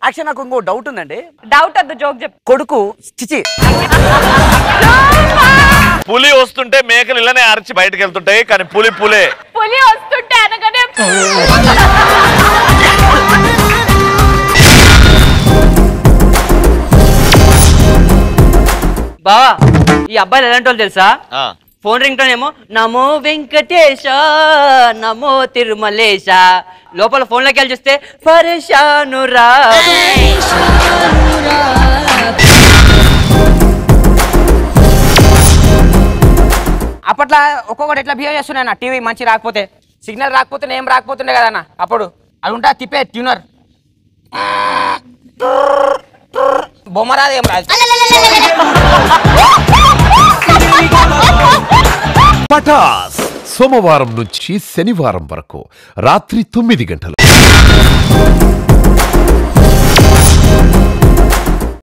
Actual నాకు ఇంకో doubt ఉందండి డౌట్ వద్దు జోక్ చెప్పు కొడుకు చిచి పులి వస్తుంటే మేకలు ఇలానే అరిచి బయటకు వెళ్తుంటాయి కానీ పులి పులే పులి వస్తుంటే అనగానే బావా ఈ అబ్బాయిలు ఎలాంటి వాళ్ళు తెలుసా ఆ. ఫోన్ రింగ్ టోన్ ఏమో నమో వెంకటేశ నమో తిరుమలేశ లోపల ఫోన్లోకి వెళ్ళి చూస్తే పరేషాను రా అప్పట్లో ఒక్కొక్కటి ఎట్లా బిహేవ్ చేస్తున్నాయి టీవీ మంచి రాకపోతే సిగ్నల్ రాకపోతే ఏం రాకపోతుండే కదా అన్న అప్పుడు అది ఉంటా తిప్పే ట్యూనర్ బొమ్మ రాదు ఏం రాదు పటాస్ సోమవారం నుంచి శనివారం వరకు రాత్రి తొమ్మిది గంటలు